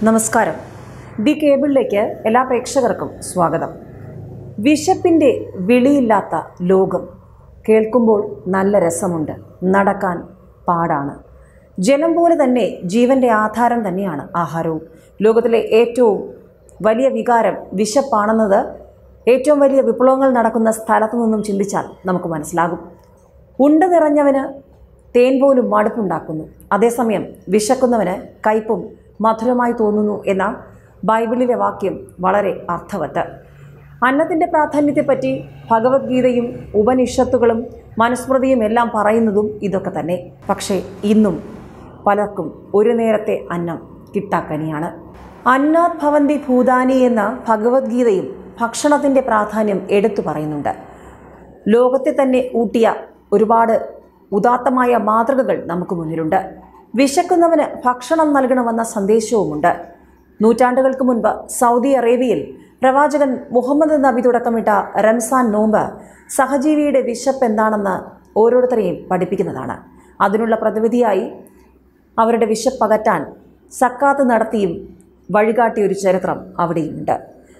നമസ്കാരം ദി കേബിളിലേക്ക് എല്ലാ പ്രേക്ഷകർക്കും സ്വാഗതം വിശപ്പിൻ്റെ വിളിയില്ലാത്ത ലോകം കേൾക്കുമ്പോൾ നല്ല രസമുണ്ട് നടക്കാൻ പാടാണ് ജലം പോലെ തന്നെ ജീവൻ്റെ ആധാരം തന്നെയാണ് ആഹാരവും ലോകത്തിലെ ഏറ്റവും വലിയ വികാരം വിശപ്പാണെന്നത് ഏറ്റവും വലിയ വിപ്ലവങ്ങൾ നടക്കുന്ന സ്ഥലത്തു നിന്നും ചിന്തിച്ചാൽ നമുക്ക് മനസ്സിലാകും ഉണ്ട നിറഞ്ഞവന് തേൻ പോലും മടുപ്പുണ്ടാക്കുന്നു അതേസമയം വിശക്കുന്നവന് കയ്പും മധുരമായി തോന്നുന്നു എന്ന ബൈബിളിലെ വാക്യം വളരെ അർത്ഥവത്ത് അന്നത്തിൻ്റെ പ്രാധാന്യത്തെപ്പറ്റി ഭഗവത്ഗീതയും ഉപനിഷത്തുകളും മനുസ്മൃതിയും എല്ലാം പറയുന്നതും ഇതൊക്കെ തന്നെ പക്ഷേ ഇന്നും പലർക്കും ഒരു നേരത്തെ അന്നം കിട്ടാക്കനിയാണ് അന്നാത് ഭവന്തി ഭൂതാനി എന്ന ഭഗവത്ഗീതയും ഭക്ഷണത്തിൻ്റെ പ്രാധാന്യം എടുത്തു പറയുന്നുണ്ട് ലോകത്തെ തന്നെ ഊട്ടിയ ഒരുപാട് ഉദാത്തമായ മാതൃകകൾ നമുക്ക് മുന്നിലുണ്ട് വിശക്കുന്നവന് ഭക്ഷണം നൽകണമെന്ന സന്ദേശവുമുണ്ട് നൂറ്റാണ്ടുകൾക്ക് മുൻപ് സൗദി അറേബ്യയിൽ പ്രവാചകൻ മുഹമ്മദ് നബി തുടക്കമിട്ട റംസാൻ നോമ്പ് സഹജീവിയുടെ വിശപ്പ് എന്താണെന്ന് ഓരോരുത്തരെയും പഠിപ്പിക്കുന്നതാണ് അതിനുള്ള പ്രതിവിധിയായി അവരുടെ വിശപ്പകറ്റാൻ സക്കാത്ത് നടത്തിയും വഴികാട്ടിയ ഒരു ചരിത്രം അവിടെയുമുണ്ട്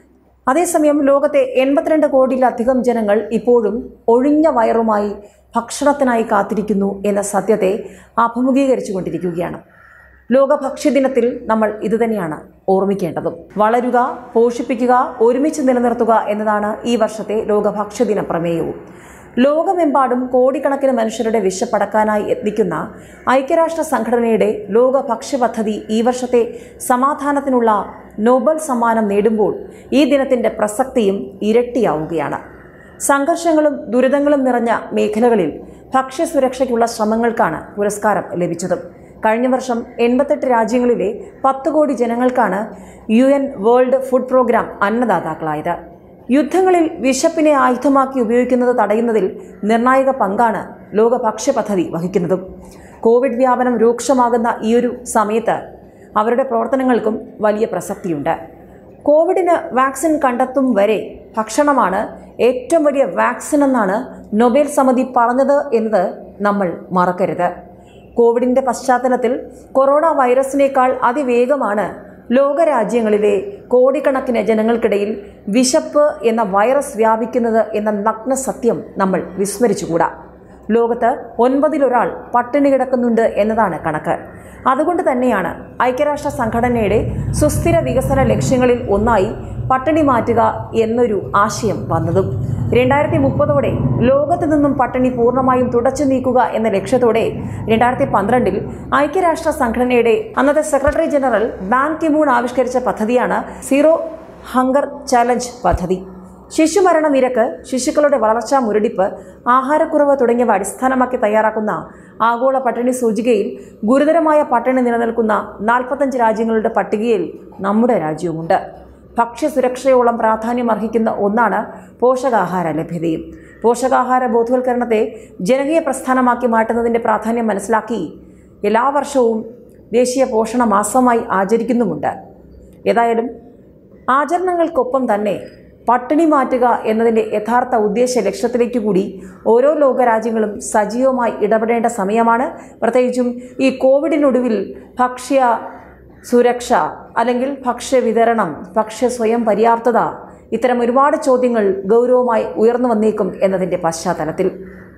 അതേസമയം ലോകത്തെ എൺപത്തിരണ്ട് കോടിയിലധികം ജനങ്ങൾ ഇപ്പോഴും ഒഴിഞ്ഞ വയറുമായി ഭക്ഷണത്തിനായി കാത്തിരിക്കുന്നു എന്ന സത്യത്തെ അഭിമുഖീകരിച്ചു കൊണ്ടിരിക്കുകയാണ് ലോക ഭക്ഷ്യദിനത്തിൽ നമ്മൾ ഇതുതന്നെയാണ് ഓർമ്മിക്കേണ്ടതും വളരുക പോഷിപ്പിക്കുക ഒരുമിച്ച് നിലനിർത്തുക എന്നതാണ് ഈ വർഷത്തെ ലോക ഭക്ഷ്യദിന പ്രമേയവും ലോകമെമ്പാടും കോടിക്കണക്കിന് മനുഷ്യരുടെ വിശപ്പടക്കാനായി യത്നിക്കുന്ന ഐക്യരാഷ്ട്ര സംഘടനയുടെ ലോക ഭക്ഷ്യ പദ്ധതി ഈ വർഷത്തെ സമാധാനത്തിനുള്ള നോബൽ സമ്മാനം നേടുമ്പോൾ ഈ ദിനത്തിൻ്റെ പ്രസക്തിയും ഇരട്ടിയാവുകയാണ് സംഘർഷങ്ങളും ദുരിതങ്ങളും നിറഞ്ഞ മേഖലകളിൽ ഭക്ഷ്യസുരക്ഷയ്ക്കുള്ള ശ്രമങ്ങൾക്കാണ് പുരസ്കാരം ലഭിച്ചത് കഴിഞ്ഞ വർഷം എൺപത്തെട്ട് രാജ്യങ്ങളിലെ പത്ത് കോടി ജനങ്ങൾക്കാണ് U N world food programme അന്നദാതാക്കളായത് യുദ്ധങ്ങളിൽ വിശപ്പിനെ ആയുധമാക്കി ഉപയോഗിക്കുന്നത് തടയുന്നതിൽ നിർണായക പങ്കാണ് ലോക ഭക്ഷ്യ പദ്ധതി വഹിക്കുന്നതും കോവിഡ് വ്യാപനം രൂക്ഷമാകുന്ന ഈയൊരു സമയത്ത് അവരുടെ പ്രവർത്തനങ്ങൾക്കും വലിയ പ്രസക്തിയുണ്ട് കോവിഡിന് വാക്സിൻ കണ്ടെത്തും വരെ ഭക്ഷണമാണ് ഏറ്റവും വലിയ വാക്സിൻ എന്നാണ് നൊബേൽ സമിതി പറഞ്ഞത് എന്നത് നമ്മൾ മറക്കരുത് കോവിഡിൻ്റെ പശ്ചാത്തലത്തിൽ കൊറോണ വൈറസിനേക്കാൾ അതിവേഗമാണ് ലോകരാജ്യങ്ങളിലെ കോടിക്കണക്കിന് ജനങ്ങൾക്കിടയിൽ വിശപ്പ് എന്ന വൈറസ് വ്യാപിക്കുന്നത് എന്ന നഗ്ന സത്യം നമ്മൾ വിസ്മരിച്ചുകൂടാ ലോകത്ത് ഒൻപതിലൊരാൾ പട്ടിണി കിടക്കുന്നുണ്ട് എന്നതാണ് കണക്ക് അതുകൊണ്ട് തന്നെയാണ് ഐക്യരാഷ്ട്ര സംഘടനയുടെ സുസ്ഥിര വികസന ലക്ഷ്യങ്ങളിൽ ഒന്നായി പട്ടിണി മാറ്റുക എന്നൊരു ആശയം വന്നതും രണ്ടായിരത്തി മുപ്പതോടെ ലോകത്തു നിന്നും പട്ടിണി പൂർണ്ണമായും തുടച്ചു നീക്കുക എന്ന ലക്ഷ്യത്തോടെ രണ്ടായിരത്തി പന്ത്രണ്ടിൽ ഐക്യരാഷ്ട്ര സംഘടനയുടെ അന്നത്തെ സെക്രട്ടറി ജനറൽ ബാൻ കിമൂൺ ആവിഷ്കരിച്ച പദ്ധതിയാണ് സീറോ ഹങ്കർ ചാലഞ്ച് പദ്ധതി ശിശുമരണ നിരക്ക് ശിശുക്കളുടെ വളർച്ചാ മുരടിപ്പ് ആഹാരക്കുറവ് തുടങ്ങിയവ അടിസ്ഥാനമാക്കി തയ്യാറാക്കുന്ന ആഗോള പട്ടിണി സൂചികയിൽ ഗുരുതരമായ പട്ടിണി നിലനിൽക്കുന്ന നാൽപ്പത്തഞ്ച് രാജ്യങ്ങളുടെ പട്ടികയിൽ നമ്മുടെ രാജ്യവുമുണ്ട് ഭക്ഷ്യസുരക്ഷയോളം പ്രാധാന്യം അർഹിക്കുന്ന ഒന്നാണ് പോഷകാഹാര ലഭ്യതയും പോഷകാഹാര ബോധവൽക്കരണത്തെ ജനകീയ പ്രസ്ഥാനമാക്കി മാറ്റുന്നതിൻ്റെ പ്രാധാന്യം മനസ്സിലാക്കി എല്ലാ വർഷവും ദേശീയ പോഷണ മാസമായി ആചരിക്കുന്നുമുണ്ട് ഏതായാലും ആചരണങ്ങൾക്കൊപ്പം തന്നെ പട്ടിണി മാറ്റുക എന്നതിൻ്റെ യഥാർത്ഥ ഉദ്ദേശ ലക്ഷ്യത്തിലേക്ക് കൂടി ഓരോ ലോകരാജ്യങ്ങളും സജീവമായി ഇടപെടേണ്ട സമയമാണ് പ്രത്യേകിച്ചും ഈ കോവിഡിനൊടുവിൽ ഭക്ഷ്യ സുരക്ഷ അല്ലെങ്കിൽ ഭക്ഷ്യ വിതരണം ഭക്ഷ്യ സ്വയം പര്യാപ്തത ഇത്തരം ഒരുപാട് ചോദ്യങ്ങൾ ഗൗരവമായി ഉയർന്നു വന്നേക്കും എന്നതിൻ്റെ പശ്ചാത്തലത്തിൽ